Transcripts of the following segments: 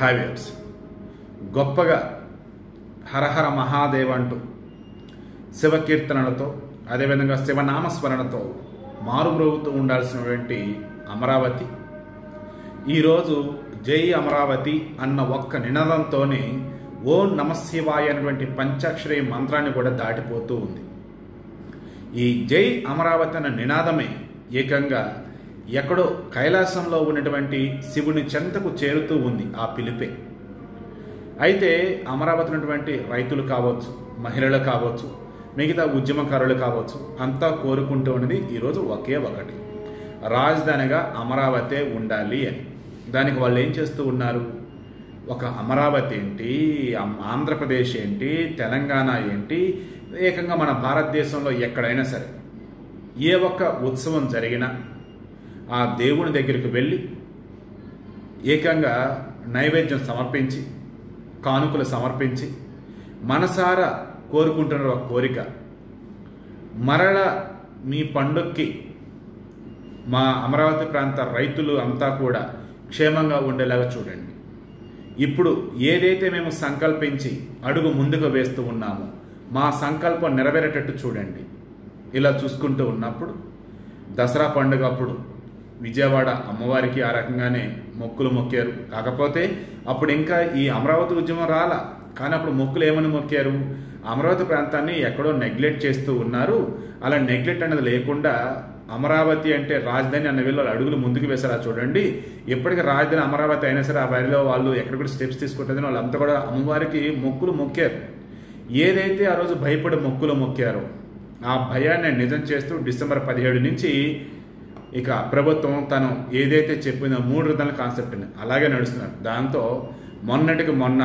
హావ్యర్స్ గొప్పగా హరహర మహాదేవ్ అంటూ శివకీర్తనలతో అదేవిధంగా శివనామస్మరణతో మారుమ్రోగుతూ ఉండాల్సినటువంటి అమరావతి ఈరోజు జై అమరావతి అన్న ఒక్క నినాదంతోనే ఓ నమశివాయ అనేటువంటి పంచాక్షరి మంత్రాన్ని కూడా దాటిపోతూ ఉంది ఈ జై అమరావతి అన్న నినాదమే ఏకంగా ఎక్కడో కైలాసంలో ఉన్నటువంటి శివుని చెంతకు చేరుతూ ఉంది ఆ పిలిపే అయితే అమరావతి ఉన్నటువంటి రైతులు కావచ్చు మహిళలు కావచ్చు మిగతా ఉద్యమకారులు కావచ్చు అంతా కోరుకుంటూ ఉన్నది ఈరోజు ఒకే ఒకటి రాజధానిగా అమరావతే ఉండాలి అని దానికి వాళ్ళు ఏం చేస్తూ ఉన్నారు ఒక అమరావతి ఏంటి ఆం- ఆంధ్రప్రదేశ్ ఏంటి తెలంగాణ ఏంటి ఏకంగా మన భారతదేశంలో ఎక్కడైనా సరే ఏ ఒక్క ఉత్సవం జరిగినా ఆ దేవుని దగ్గరికి వెళ్ళి ఏకంగా నైవేద్యం సమర్పించి కానుకలు సమర్పించి మనసారా కోరుకుంటున్న ఒక కోరిక మరల మీ పండుగకి మా అమరావతి ప్రాంత రైతులు అంతా కూడా క్షేమంగా ఉండేలాగా చూడండి ఇప్పుడు ఏదైతే మేము సంకల్పించి అడుగు ముందుకు వేస్తూ ఉన్నామో మా సంకల్పం నెరవేరేటట్టు చూడండి ఇలా చూసుకుంటూ ఉన్నప్పుడు దసరా పండుగ అప్పుడు విజయవాడ అమ్మవారికి ఆ రకంగానే మొక్కులు మొక్కారు కాకపోతే అప్పుడు ఇంకా ఈ అమరావతి ఉద్యమం రాలా కానీ అప్పుడు మొక్కులు ఏమని మొక్కారు అమరావతి ప్రాంతాన్ని ఎక్కడో నెగ్లెక్ట్ చేస్తూ ఉన్నారు అలా నెగ్లెక్ట్ అనేది లేకుండా అమరావతి అంటే రాజధాని అన్న వీళ్ళు అడుగులు ముందుకు వేసారా చూడండి ఎప్పటికీ రాజధాని అమరావతి అయినా సరే ఆ వారిలో వాళ్ళు ఎక్కడ కూడా స్టెప్స్ తీసుకుంటుందని వాళ్ళంతా కూడా అమ్మవారికి మొక్కులు మొక్కారు ఏదైతే ఆ రోజు భయపడి మొక్కులు మొక్కారో ఆ భయాన్ని నిజం చేస్తూ డిసెంబర్ పదిహేడు నుంచి ఇక ప్రభుత్వం తను ఏదైతే చెప్పిందో మూడు రుద్దాల కాన్సెప్ట్ని అలాగే నడుస్తున్నారు దాంతో మొన్నటికి మొన్న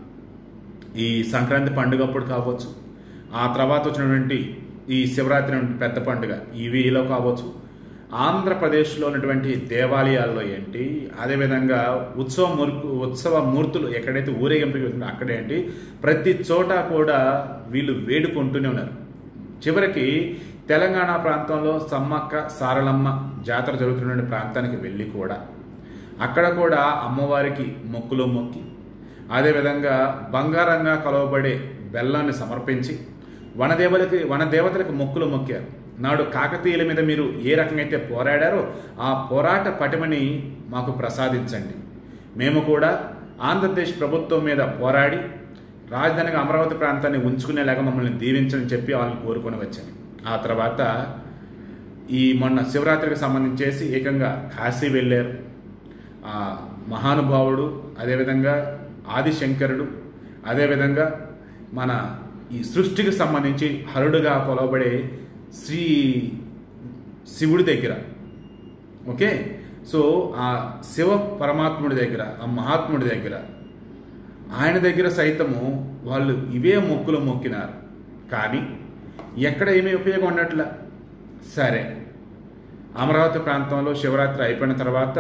ఈ సంక్రాంతి పండుగ అప్పుడు కావచ్చు ఆ తర్వాత వచ్చినటువంటి ఈ శివరాత్రి వంటి పెద్ద పండుగ ఇవిలో కావచ్చు ఆంధ్రప్రదేశ్లో ఉన్నటువంటి దేవాలయాల్లో ఏంటి అదేవిధంగా ఉత్సవ మూర్పు ఉత్సవ మూర్తులు ఎక్కడైతే ఊరేగింపు జరుగుతుందో అక్కడేంటి ప్రతి చోట కూడా వీళ్ళు వేడుకుంటూనే ఉన్నారు చివరికి తెలంగాణ ప్రాంతంలో సమ్మక్క సారలమ్మ జాతర జరుగుతున్న ప్రాంతానికి వెళ్ళి కూడా అక్కడ కూడా అమ్మవారికి మొక్కులు మొక్కి అదేవిధంగా బంగారంగా కొలవబడే బెల్లాన్ని సమర్పించి వనదేవతలకి వనదేవతలకు మొక్కులు మొక్కారు నాడు కాకతీయుల మీద మీరు ఏ రకంగా అయితే పోరాడారో ఆ పోరాట పటిమని మాకు ప్రసాదించండి మేము కూడా ఆంధ్రప్రదేశ్ ప్రభుత్వం మీద పోరాడి రాజధానిగా అమరావతి ప్రాంతాన్ని ఉంచుకునేలాగా మమ్మల్ని దీవించని చెప్పి వాళ్ళని కోరుకొని వచ్చాను ఆ తర్వాత ఈ మొన్న శివరాత్రికి సంబంధించేసి ఏకంగా కాశీ వెళ్ళారు ఆ మహానుభావుడు అదేవిధంగా ఆదిశంకరుడు అదేవిధంగా మన ఈ సృష్టికి సంబంధించి హరుడుగా కొలవబడే శ్రీ శివుడి దగ్గర ఓకే సో ఆ శివ పరమాత్ముడి దగ్గర ఆ మహాత్ముడి దగ్గర ఆయన దగ్గర సైతము వాళ్ళు ఇవే మొక్కులు మొక్కినారు కానీ ఎక్కడ ఏమీ ఉపయోగం ఉండట్ల సరే అమరావతి ప్రాంతంలో శివరాత్రి అయిపోయిన తర్వాత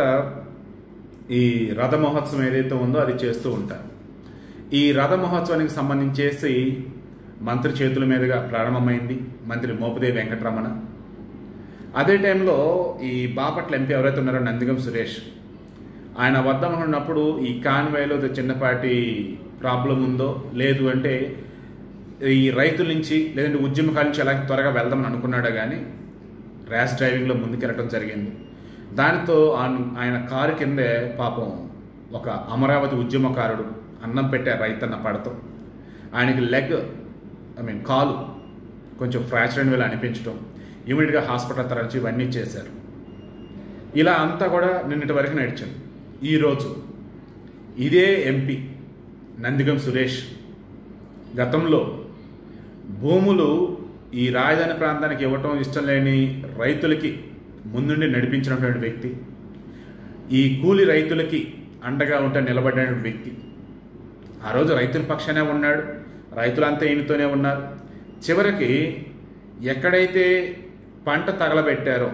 ఈ రథ మహోత్సవం ఏదైతే ఉందో అది చేస్తూ ఉంటారు ఈ రథ మహోత్సవానికి సంబంధించేసి మంత్రి చేతుల మీదుగా ప్రారంభమైంది మంత్రి మోపుదేవి వెంకటరమణ అదే టైంలో ఈ బాపట్ల ఎంపీ ఎవరైతే ఉన్నారో నందిగం సురేష్ ఆయన వద్ద ఉన్నప్పుడు ఈ కాన్వేలో ఏదో చిన్నపాటి ప్రాబ్లం ఉందో లేదు అంటే ఈ రైతుల నుంచి లేదంటే ఉద్యమకాల నుంచి ఎలా త్వరగా వెళ్దామని అనుకున్నాడా కానీ ర్యాష్ డ్రైవింగ్లో ముందుకెళ్ళడం జరిగింది దానితో ఆన్- ఆయన కారు కిందే పాపం ఒక అమరావతి ఉద్యమకారుడు అన్నం పెట్టే రైతన్న పడతో ఆయనకి లెగ్ ఐ మీన్ కాలు కొంచెం ఫ్రాక్చర్ అయిన వేళ అనిపించడం ఇమీడియట్గా హాస్పిటల్ తరలించి ఇవన్నీ చేశారు ఇలా అంతా కూడా నిన్నటి వరకు నడిచింది ఈరోజు ఇదే ఎంపీ నందిగం సురేష్ గతంలో భూములు ఈ రాజధాని ప్రాంతానికి ఇవ్వటం ఇష్టం లేని రైతులకి ముందుండి నడిపించినటువంటి వ్యక్తి ఈ కూలి రైతులకి అండగా ఉంటే నిలబడిన వ్యక్తి ఆ రోజు రైతుల పక్షానే ఉన్నాడు రైతులంతా ఈయనతోనే ఉన్నారు చివరికి ఎక్కడైతే పంట తగలబెట్టారో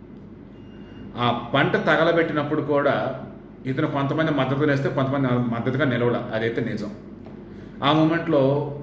ఆ పంట తగలబెట్టినప్పుడు కూడా ఇతను కొంతమంది మద్దతు వేస్తే కొంతమంది మద్దతుగా నిలవల అదైతే నిజం ఆ మూమెంట్లో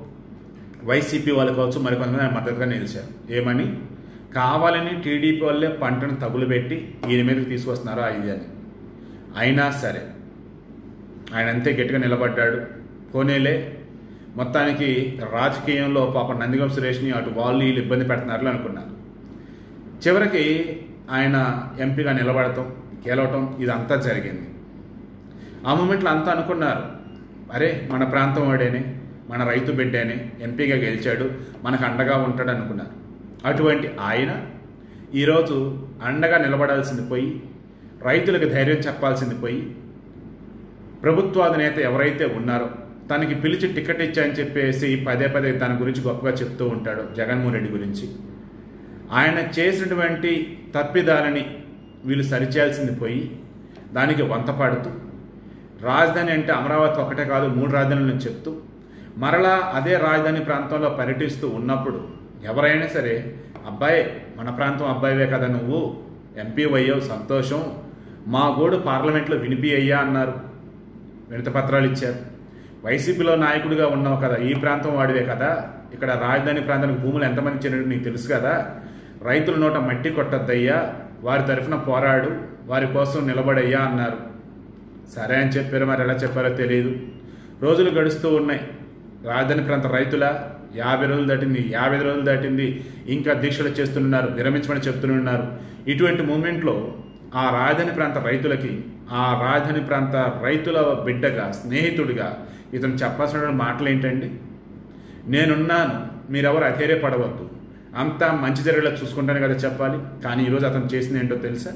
వైసీపీ వాళ్ళు కావచ్చు మరికొంతమంది ఆయన మద్దతుగా నిలిచారు ఏమని కావాలని టీడీపీ వాళ్ళే పంటను తగులుబెట్టి ఈయన మీదకి తీసుకొస్తున్నారు ఇది అని అయినా సరే ఆయన అంతే గట్టిగా నిలబడ్డాడు పోనేలే మొత్తానికి రాజకీయంలో పాప నందిగం సురేష్ని అటు వాళ్ళు వీళ్ళు ఇబ్బంది పెడుతున్నారు అనుకున్నారు చివరికి ఆయన ఎంపీగా నిలబడటం గెలవటం ఇదంతా జరిగింది ఆ మూమెంట్లో అంతా అనుకున్నారు అరే మన ప్రాంతం వాడేనే మన రైతు బిడ్డేనే ఎంపీగా గెలిచాడు మనకు అండగా ఉంటాడు అనుకున్నారు అటువంటి ఆయన ఈరోజు అండగా నిలబడాల్సింది పోయి రైతులకు ధైర్యం చెప్పాల్సింది పోయి ప్రభుత్వాధినేత ఎవరైతే ఉన్నారో తనకి పిలిచి టికెట్ ఇచ్చాయని చెప్పేసి పదే పదే దాని గురించి గొప్పగా చెప్తూ ఉంటాడు జగన్మోహన్ రెడ్డి గురించి ఆయన చేసినటువంటి తప్పిదాలని వీళ్ళు సరిచేయాల్సింది పోయి దానికి వంతపాడుతూ రాజధాని అంటే అమరావతి ఒకటే కాదు మూడు రాజధానులను చెప్తూ మరలా అదే రాజధాని ప్రాంతంలో పర్యటిస్తూ ఉన్నప్పుడు ఎవరైనా సరే అబ్బాయి మన ప్రాంతం అబ్బాయివే కదా నువ్వు ఎంపీ అయ్యావు సంతోషం మా గోడు పార్లమెంట్లో వినిపి అయ్యా అన్నారు వినతి పత్రాలు ఇచ్చారు వైసీపీలో నాయకుడిగా ఉన్నావు కదా ఈ ప్రాంతం వాడివే కదా ఇక్కడ రాజధాని ప్రాంతానికి భూములు ఎంతమంది ఇచ్చినట్టు నీకు తెలుసు కదా రైతుల నోట మట్టి కొట్టద్దయ్యా వారి తరఫున పోరాడు వారి కోసం నిలబడయ్యా అన్నారు సరే అని చెప్పారు మరి ఎలా చెప్పారో తెలియదు రోజులు గడుస్తూ ఉన్నాయి రాజధాని ప్రాంత రైతుల యాభై రోజులు దాటింది యాభై రోజులు దాటింది ఇంకా దీక్షలు చేస్తున్నారు విరమించమని చెప్తున్నారు ఇటువంటి మూమెంట్లో ఆ రాజధాని ప్రాంత రైతులకి ఆ రాజధాని ప్రాంత రైతుల బిడ్డగా స్నేహితుడిగా ఇతను చెప్పాల్సిన మాటలు ఏంటండి నేనున్నాను మీరెవరు అధైర్యపడవద్దు అంతా మంచి జరిగేలా చూసుకుంటాను కదా చెప్పాలి కానీ ఈరోజు అతను చేసింది ఏంటో తెలుసా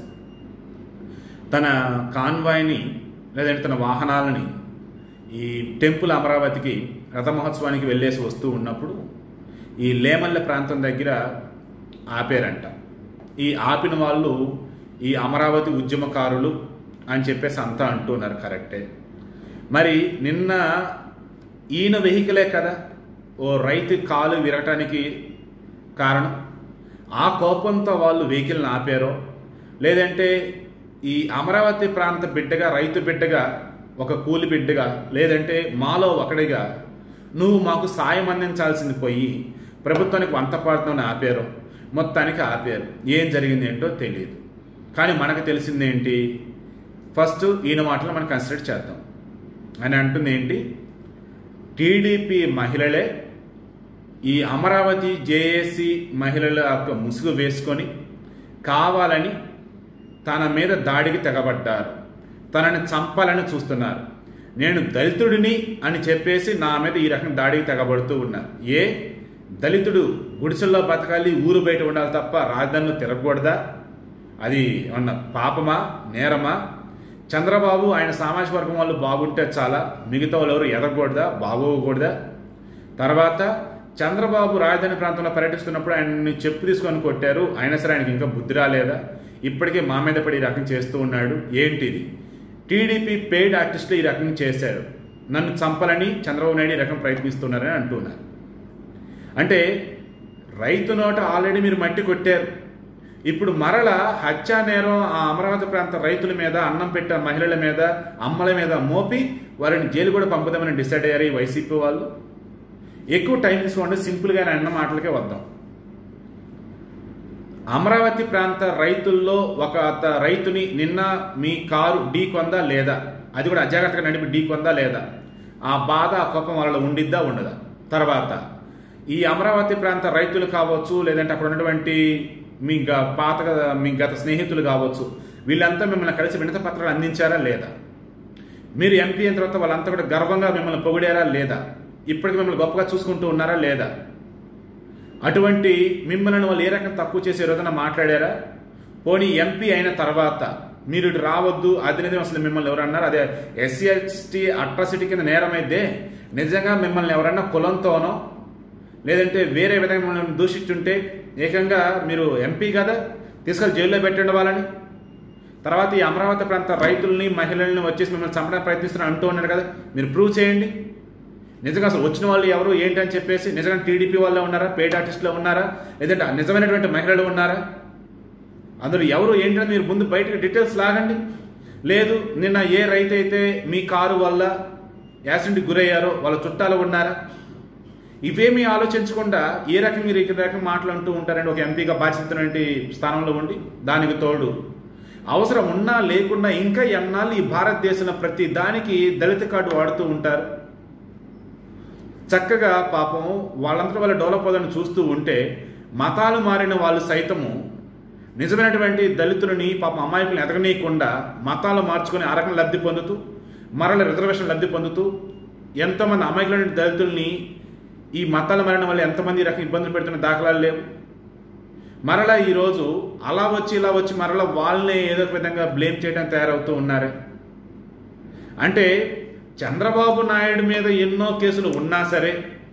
తన కాన్వాయ్ని లేదంటే తన వాహనాలని ఈ టెంపుల్ అమరావతికి రథ మహోత్సవానికి వెళ్ళేసి వస్తూ ఉన్నప్పుడు ఈ లేమల్ల ప్రాంతం దగ్గర ఆపారంట ఈ ఆపిన వాళ్ళు ఈ అమరావతి ఉద్యమకారులు అని చెప్పేసి అంతా అంటున్నారు కరెక్టే మరి నిన్న ఈయన వెహికలే కదా ఓ రైతు కాలు విరగటానికి కారణం ఆ కోపంతో వాళ్ళు వెహికల్ని ఆపారో లేదంటే ఈ అమరావతి ప్రాంత బిడ్డగా రైతు బిడ్డగా ఒక కూలి బిడ్డగా లేదంటే మాలో ఒకడిగా నువ్వు మాకు సాయం అందించాల్సింది పోయి ప్రభుత్వానికి వంత పాడుతామని ఆపారు మొత్తానికి ఆపారు ఏం జరిగింది ఏంటో తెలియదు కానీ మనకు తెలిసిందేంటి ఫస్ట్ ఈయన మాటలు మనం కన్సిడర్ చేద్దాం అని అంటుంది ఏంటి టీడీపీ మహిళలే ఈ అమరావతి జేఏసీ మహిళల యొక్క ముసుగు వేసుకొని కావాలని తన మీద దాడికి తెగబడ్డారు తనని చంపాలని చూస్తున్నారు నేను దళితుడిని అని చెప్పేసి నా మీద ఈ రకం దాడికి తెగబడుతూ ఉన్నారు ఏ దళితుడు గుడిసెల్లో బతకాలి ఊరు బయట ఉండాలి తప్ప రాజధానిలో తిరగకూడదా అది ఉన్న పాపమా నేరమా చంద్రబాబు ఆయన సామాజిక వర్గం వాళ్ళు బాగుంటే చాలా మిగతా వాళ్ళు ఎవరు ఎదగకూడదా బాగోకూడదా తర్వాత చంద్రబాబు రాజధాని ప్రాంతంలో పర్యటిస్తున్నప్పుడు ఆయన్ని చెప్పు తీసుకొని కొట్టారు అయినా సరే ఆయనకి ఇంకా బుద్ధి రాలేదా ఇప్పటికే మా మీద పడి ఈ రకం చేస్తూ ఉన్నాడు ఏంటిది టీడీపీ పెయిడ్ ఆర్టిస్టులు ఈ రకం చేశారు నన్ను చంపాలని చంద్రబాబు నాయుడు ఈ రకం ప్రయత్నిస్తున్నారని అంటున్నారు అంటే రైతు నోట ఆల్రెడీ మీరు మట్టి కొట్టారు ఇప్పుడు మరల హత్యా నేరం ఆ అమరావతి ప్రాంత రైతుల మీద అన్నం పెట్టే మహిళల మీద అమ్మల మీద మోపి వారిని జైలు కూడా పంపుదామని డిసైడ్ అయ్యారు ఈ వైసీపీ వాళ్ళు ఎక్కువ టైం తీసుకోండి సింపుల్గా అన్న మాటలకే వద్దాం అమరావతి ప్రాంత రైతుల్లో ఒక అత- రైతుని నిన్న మీ కారు ఢీ కొందా లేదా అది కూడా అజాగ్రత్తగా నడిపి ఢీ కొందా లేదా ఆ బాధ ఆ కోపం వాళ్ళలో ఉండిద్దా ఉండదా తర్వాత ఈ అమరావతి ప్రాంత రైతులు కావచ్చు లేదంటే అక్కడ ఉన్నటువంటి మీ గ- పాత మీ గత స్నేహితులు కావచ్చు వీళ్ళంతా మిమ్మల్ని కలిసి వినత పత్రాలు అందించారా లేదా మీరు ఎంపీ అయిన తర్వాత వాళ్ళంతా కూడా గర్వంగా మిమ్మల్ని పొగిడారా లేదా ఇప్పటికి మిమ్మల్ని గొప్పగా చూసుకుంటూ ఉన్నారా లేదా అటువంటి మిమ్మల్ని వాళ్ళు ఏ రకం తక్కువ చేసే రోజున మాట్లాడారా పోనీ ఎంపీ అయిన తర్వాత మీరు ఇటు రావద్దు అధినేత అసలు మిమ్మల్ని ఎవరన్నారు అదే ఎస్సీ ఎస్టీ అట్రాసిటీ కింద నేరం అయితే నిజంగా మిమ్మల్ని ఎవరన్నా కులంతోనో లేదంటే వేరే విధంగా మిమ్మల్ని దూషించుంటే ఏకంగా మీరు ఎంపీ కదా తీసుకెళ్ళి జైల్లో పెట్టండి వాళ్ళని తర్వాత ఈ అమరావతి ప్రాంత రైతుల్ని మహిళల్ని వచ్చేసి మిమ్మల్ని చంపడానికి ప్రయత్నిస్తున్నారు అంటూ ఉన్నారు కదా మీరు ప్రూవ్ చేయండి నిజంగా అసలు వచ్చిన వాళ్ళు ఎవరు ఏంటి అని చెప్పేసి నిజంగా టీడీపీ వాళ్ళే ఉన్నారా పేడ్ ఆర్టిస్టులో ఉన్నారా లేదంటే నిజమైనటువంటి మహిళలు ఉన్నారా అందులో ఎవరు ఏంటని మీరు ముందు బయటకు డీటెయిల్స్ లాగండి లేదు నిన్న ఏ రైతు అయితే మీ కారు వల్ల యాక్సిడెంట్కి గురయ్యారో వాళ్ళ చుట్టాలు ఉన్నారా ఇవేమీ ఆలోచించకుండా ఏ రకం మీరు ఈ రకం మాటలు అంటూ ఉంటారండి ఒక ఎంపీగా బాధ్యతటువంటి స్థానంలో ఉండి దానికి తోడు అవసరం ఉన్నా లేకున్నా ఇంకా ఎన్నాళ్ళు ఈ భారతదేశంలో ప్రతి దానికి దళిత కార్డు వాడుతూ ఉంటారు చక్కగా పాపం వాళ్ళంతా వాళ్ళ డెవలప్ అవ్వాలని చూస్తూ ఉంటే మతాలు మారిన వాళ్ళు సైతము నిజమైనటువంటి దళితులని పాపం అమాయకులను ఎదగనీయకుండా మతాలు మార్చుకొని ఆ రకంగా లబ్ధి పొందుతూ మరల రిజర్వేషన్ లబ్ధి పొందుతూ ఎంతోమంది అమాయకులైన దళితుల్ని ఈ మతాల మారిన వాళ్ళు ఎంతమంది ఈ రకం ఇబ్బందులు పెడుతున్న దాఖలాలు లేవు మరలా ఈరోజు అలా వచ్చి ఇలా వచ్చి మరలా వాళ్ళనే ఏదో ఒక విధంగా బ్లేమ్ చేయడం తయారవుతూ ఉన్నారు అంటే చంద్రబాబు నాయుడు మీద ఎన్నో కేసులు ఉన్నా సరే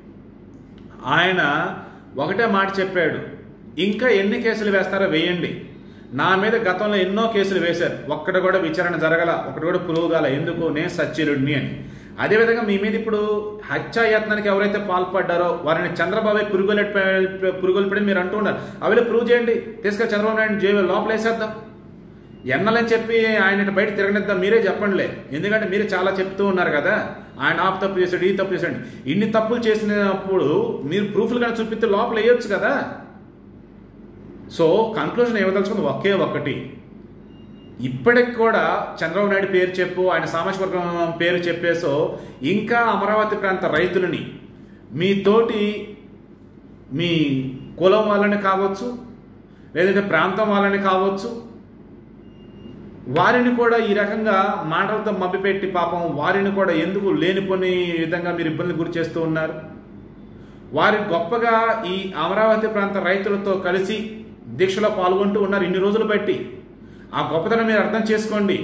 ఆయన ఒకటే మాట చెప్పాడు ఇంకా ఎన్ని కేసులు వేస్తారో వేయండి నా మీద గతంలో ఎన్నో కేసులు వేశారు ఒక్కటి కూడా విచారణ జరగల ఒకటి కూడా పులువుగాల ఎందుకు నేను సచ్చిరుడిని అని అదేవిధంగా మీ మీద ఇప్పుడు హత్యాయత్నానికి ఎవరైతే పాల్పడ్డారో వారిని చంద్రబాబు పురుగులు పురుగులు మీరు అంటూ ఉన్నారు అవి ప్రూవ్ చేయండి తీసుకెళ్ళి చంద్రబాబు నాయుడు జైలు లోపల వేసేద్దాం ఎన్నలని చెప్పి ఆయన బయట తిరగనిద్దాం మీరే చెప్పండిలే ఎందుకంటే మీరు చాలా చెప్తూ ఉన్నారు కదా ఆయన ఆపు తప్పు చేశాడు ఈ తప్పు చేశాడు ఇన్ని తప్పులు చేసినప్పుడు మీరు ప్రూఫ్లు కానీ చూపిస్తే లోపల వేయొచ్చు కదా సో కన్క్లూజన్ ఏమదలుచుకుంది ఒకే ఒక్కటి ఇప్పటికి కూడా చంద్రబాబు నాయుడు పేరు చెప్పు ఆయన సామాజిక వర్గం పేరు చెప్పేసో ఇంకా అమరావతి ప్రాంత రైతులని మీ తోటి మీ కులం వాళ్ళని కావచ్చు లేదంటే ప్రాంతం వాళ్ళని కావచ్చు వారిని కూడా ఈ రకంగా మాటలతో మభ్యపెట్టి పాపం వారిని కూడా ఎందుకు లేనిపోని విధంగా మీరు ఇబ్బంది గురి చేస్తూ ఉన్నారు వారి గొప్పగా ఈ అమరావతి ప్రాంత రైతులతో కలిసి దీక్షలో పాల్గొంటూ ఉన్నారు ఇన్ని రోజులు బట్టి ఆ గొప్పతనం మీరు అర్థం చేసుకోండి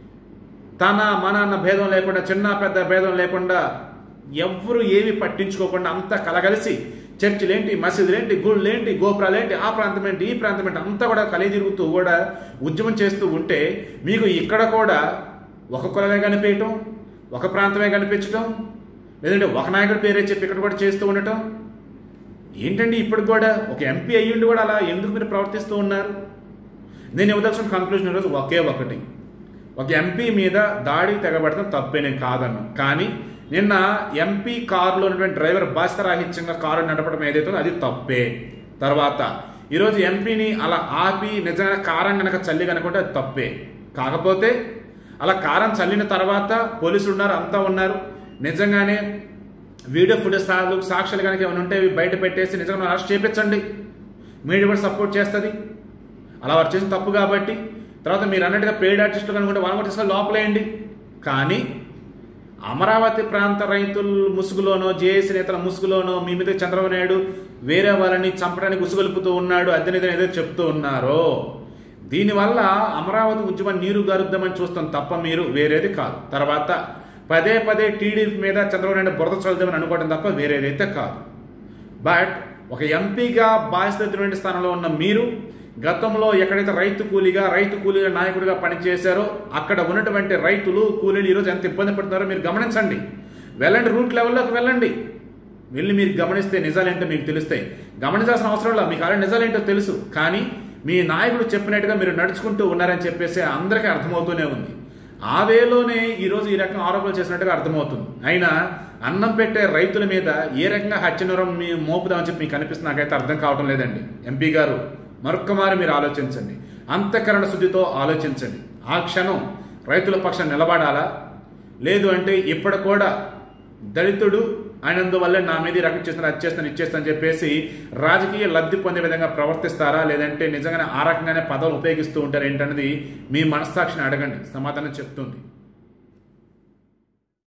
తన మన అన్న భేదం లేకుండా చిన్న పెద్ద భేదం లేకుండా ఎవ్వరు ఏమి పట్టించుకోకుండా అంతా కలగలిసి చర్చిలేంటి మసీదులేంటి గుళ్ళేంటి గోపురాలేంటి ఆ ప్రాంతం ఏంటి ఈ ప్రాంతం ఏంటి అంతా కూడా కలిగి తిరుగుతూ కూడా ఉద్యమం చేస్తూ ఉంటే మీకు ఇక్కడ కూడా ఒక కులమే కనిపించటం ఒక ప్రాంతమే కనిపించటం లేదంటే ఒక నాయకుడి పేరే చెప్పి ఇక్కడ కూడా చేస్తూ ఉండటం ఏంటండి ఇప్పుడు కూడా ఒక ఎంపీ అయ్యుండి కూడా అలా ఎందుకు మీరు ప్రవర్తిస్తూ ఉన్నారు నేను ఇవ్వదలసిన కన్క్లూజన్ ఈరోజు ఒకే ఒకటి ఒక ఎంపీ మీద దాడికి తెగబడటం తప్పే నేను కాదన్ను కానీ నిన్న ఎంపీ కారులో ఉన్నటువంటి డ్రైవర్ బాధ్యతరాహిత్యంగా కారు నడపడం ఏదైతే ఉందో అది తప్పే తర్వాత ఈరోజు ఎంపీని అలా ఆపి నిజంగా కారం కనుక చల్లి కనుకుంటే అది తప్పే కాకపోతే అలా కారం చల్లిన తర్వాత పోలీసులు ఉన్నారు అంతా ఉన్నారు నిజంగానే వీడియో ఫుటేజ్ సాక్ష్యాలు కనుక ఏమైనా ఉంటే అవి బయట పెట్టేసి నిజంగా అరెస్ట్ చేయించండి మీడియా కూడా సపోర్ట్ చేస్తుంది అలా వారు చేసిన తప్పు కాబట్టి తర్వాత మీరు అన్నట్టుగా పెయిడ్ ఆర్టిస్టులు కనుకుంటే వాళ్ళని కూడా తీసుకొని లోపలేయండి కానీ అమరావతి ప్రాంత రైతుల ముసుగులోనో జేఏసీ నేతల ముసుగులోనో మీ మీద చంద్రబాబు నాయుడు వేరే వాళ్ళని చంపడానికి ఉసుగొలుపుతూ ఉన్నాడు అద్దెనిదని ఏదో చెప్తూ ఉన్నారో దీనివల్ల అమరావతి ఉద్యమం నీరు గారుద్దామని చూస్తాం తప్ప మీరు వేరేది కాదు తర్వాత పదే పదే టీడీపీ మీద చంద్రబాబు నాయుడు బురద చల్లుదామని అనుకోవడం తప్ప వేరేదైతే కాదు బట్ ఒక ఎంపీగా బాధ్యతటువంటి స్థానంలో ఉన్న మీరు గతంలో ఎక్కడైతే రైతు కూలీగా రైతు కూలీగా నాయకుడిగా పనిచేశారో అక్కడ ఉన్నటువంటి రైతులు కూలీలు ఈరోజు ఎంత ఇబ్బంది పడుతున్నారో మీరు గమనించండి వెళ్ళండి రూట్ లెవెల్లోకి వెళ్ళండి వెళ్ళి మీరు గమనిస్తే నిజాలేంటో మీకు తెలుస్తాయి గమనించాల్సిన అవసరం లేదు మీకు అలా నిజాలేంటో తెలుసు కానీ మీ నాయకుడు చెప్పినట్టుగా మీరు నడుచుకుంటూ ఉన్నారని చెప్పేసి అందరికీ అర్థమవుతూనే ఉంది ఆ వేలోనే ఈరోజు ఈ రకంగా ఆరోపణలు చేసినట్టుగా అర్థమవుతుంది అయినా అన్నం పెట్టే రైతుల మీద ఏ రకంగా హత్యనరం మీ మోపుదామని చెప్పి మీకు అనిపిస్తుంది నాకైతే అర్థం కావడం లేదండి ఎంపీ గారు మరొక్కమారి మీరు ఆలోచించండి అంతఃకరణ శుద్ధితో ఆలోచించండి ఆ క్షణం రైతుల పక్షం నిలబడాలా లేదు అంటే ఇప్పుడు కూడా దళితుడు అయినందువల్ల నా మీద ఈ రకం చేస్తాను అది చేస్తాను ఇచ్చేస్తాను అని చెప్పేసి రాజకీయ లబ్ధి పొందే విధంగా ప్రవర్తిస్తారా లేదంటే నిజంగానే ఆ రకంగానే పదవులు ఉపయోగిస్తూ ఉంటారు ఏంటన్నది మీ మనస్సాక్షిని అడగండి సమాధానం చెప్తుంది